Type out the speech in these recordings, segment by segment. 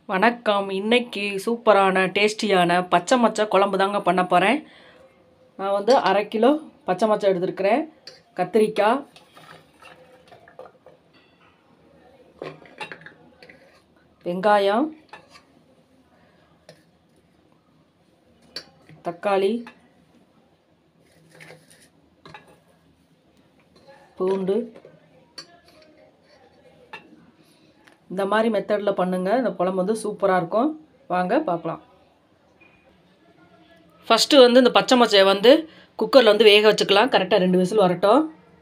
வணக்கம் இன்னைக்கு சூப்பரான டேஸ்டியான பச்சை மச்சை குழம்பு தாங்க பண்ண போகிறேன் நான் வந்து அரை கிலோ பச்சை மச்சை எடுத்துருக்கிறேன் கத்திரிக்காய் வெங்காயம் தக்காளி பூண்டு இந்த மாதிரி மெத்தடில் பண்ணுங்கள் இந்த குழம்பு வந்து சூப்பராக இருக்கும் வாங்க பார்க்கலாம் ஃபஸ்ட்டு வந்து இந்த பச்சை மச்சையை வந்து குக்கரில் வந்து வேக வச்சுக்கலாம் கரெக்டாக ரெண்டு விசில் வரட்டும்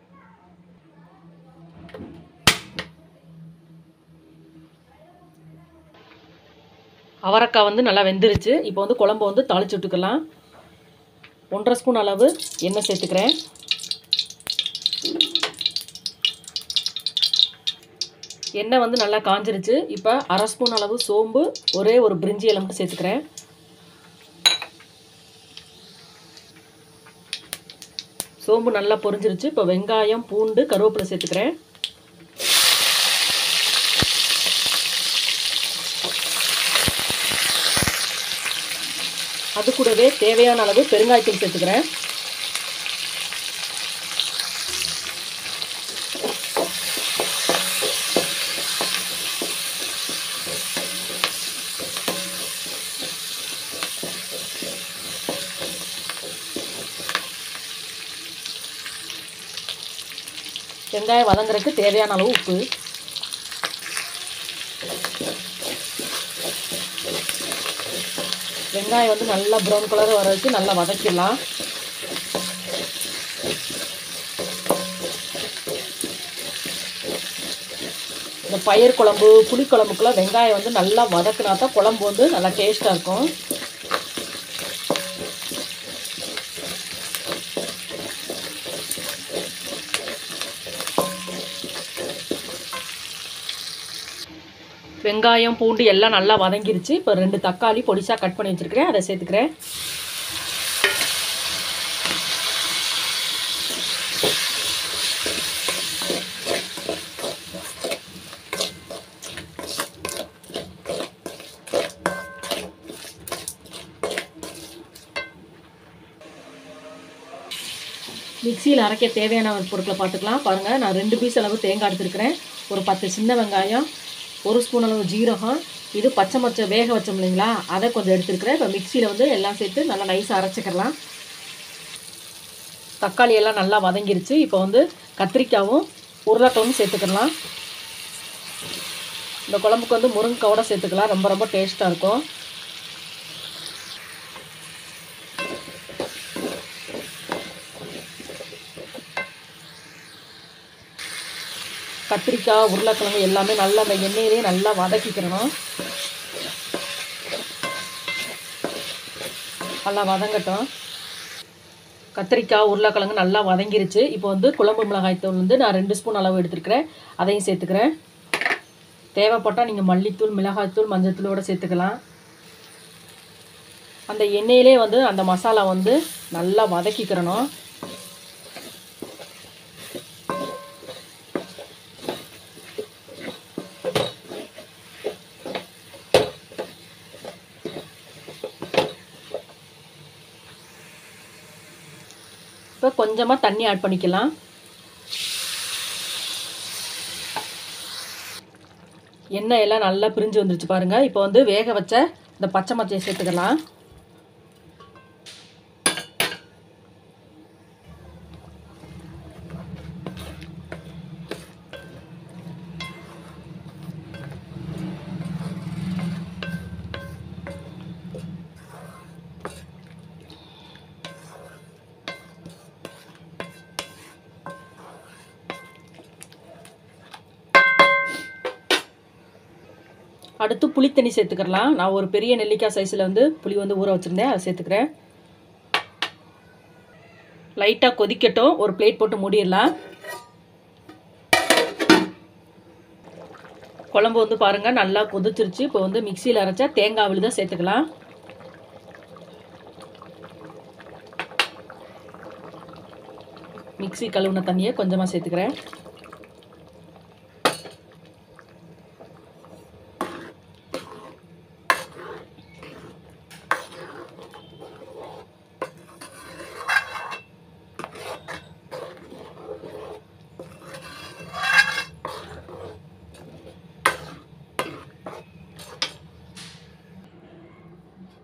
அவரைக்காய் வந்து நல்லா வெந்துருச்சு இப்போ வந்து குழம்பு வந்து தாளிச்சு விட்டுக்கலாம் ஒன்றரை ஸ்பூன் அளவு எண்ணெய் சேர்த்துக்கிறேன் எண்ணெய் வந்து நல்லா காஞ்சிருச்சு இப்போ அரை ஸ்பூன் அளவு சோம்பு ஒரே ஒரு பிரிஞ்சி இலை மட்டும் சேர்த்துக்கிறேன் சோம்பு நல்லா பொரிஞ்சிருச்சு இப்போ வெங்காயம் பூண்டு கருவேப்பிலை சேர்த்துக்கிறேன் அது கூடவே தேவையான அளவு பெருங்காயத்தூள் சேர்த்துக்கிறேன் வெங்காயம் வதங்குறதுக்கு தேவையான அளவு உப்பு வெங்காயம் வந்து நல்லா ப்ரௌன் கலர் வர வச்சு நல்லா வதக்கிடலாம் இந்த பயிர் குழம்பு புளி குழம்புக்குலாம் வெங்காயம் வந்து நல்லா வதக்குனா தான் குழம்பு வந்து நல்லா டேஸ்ட்டாக இருக்கும் வெங்காயம் பூண்டு எல்லாம் நல்லா வதங்கிருச்சு இப்போ ரெண்டு தக்காளி பொடிசாக கட் பண்ணி வச்சுருக்கிறேன் அதை சேர்த்துக்கிறேன் மிக்சியில் அரைக்க தேவையான பொருட்களை பார்த்துக்கலாம் பாருங்கள் நான் ரெண்டு பீஸ் அளவு தேங்காய் எடுத்துருக்கிறேன் ஒரு பத்து சின்ன வெங்காயம் ஒரு ஸ்பூன் அளவு ஜீரகம் இது பச்சை மச்சை வேக வச்சோம் இல்லைங்களா அதை கொஞ்சம் எடுத்துருக்கிறேன் இப்போ மிக்சியில் வந்து எல்லாம் சேர்த்து நல்லா நைஸாக அரைச்சிக்கலாம் தக்காளி எல்லாம் நல்லா வதங்கிருச்சு இப்போ வந்து கத்திரிக்காவும் உருளைக்கிழங்கும் சேர்த்துக்கலாம் இந்த குழம்புக்கு வந்து முருங்கைக்காவோட சேர்த்துக்கலாம் ரொம்ப ரொம்ப டேஸ்ட்டாக இருக்கும் கத்திரிக்காய் உருளைக்கிழங்கு எல்லாமே நல்லா அந்த எண்ணெயிலேயே நல்லா வதக்கிக்கிறணும் நல்லா வதங்கட்டும் கத்திரிக்காய் உருளைக்கிழங்கு நல்லா வதங்கிருச்சு இப்போ வந்து குழம்பு மிளகாய்த்தூள் வந்து நான் ரெண்டு ஸ்பூன் அளவு எடுத்துருக்கிறேன் அதையும் சேர்த்துக்கிறேன் தேவைப்பட்டால் நீங்கள் மல்லித்தூள் மிளகாய்த்தூள் மஞ்சத்தூளோடு சேர்த்துக்கலாம் அந்த எண்ணெயிலே வந்து அந்த மசாலா வந்து நல்லா வதக்கிக்கிறணும் இப்போ கொஞ்சமாக தண்ணி ஆட் பண்ணிக்கலாம் எண்ணெய் எல்லாம் நல்லா பிரிஞ்சு வந்துருச்சு பாருங்கள் இப்போ வந்து வேக வச்ச இந்த பச்சை மச்சையை சேர்த்துக்கலாம் அடுத்து புளி தண்ணி சேர்த்துக்கலாம் நான் ஒரு பெரிய நெல்லிக்காய் சைஸில் வந்து புளி வந்து ஊற வச்சுருந்தேன் அதை சேர்த்துக்கிறேன் லைட்டாக கொதிக்கட்டும் ஒரு பிளேட் போட்டு மூடிடலாம் குழம்பு வந்து பாருங்கள் நல்லா கொதிச்சிருச்சு இப்போ வந்து மிக்சியில் அரைச்சா தேங்காய் விழுத சேர்த்துக்கலாம் மிக்சி கழுவுன தண்ணியை கொஞ்சமாக சேர்த்துக்கிறேன்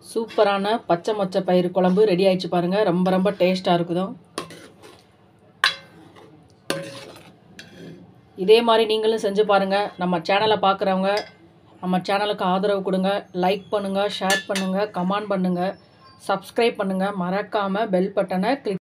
சூப்பரான பச்சை மொச்சை பயிறு குழம்பு ரெடி ஆயிடுச்சு பாருங்கள் ரொம்ப ரொம்ப டேஸ்ட்டாக இருக்குதும் இதே மாதிரி நீங்களும் செஞ்சு பாருங்கள் நம்ம சேனலை பார்க்குறவங்க நம்ம சேனலுக்கு ஆதரவு கொடுங்க லைக் பண்ணுங்கள் ஷேர் பண்ணுங்கள் கமெண்ட் பண்ணுங்கள் சப்ஸ்கிரைப் பண்ணுங்கள் மறக்காமல் பெல் பட்டனை கிளிக்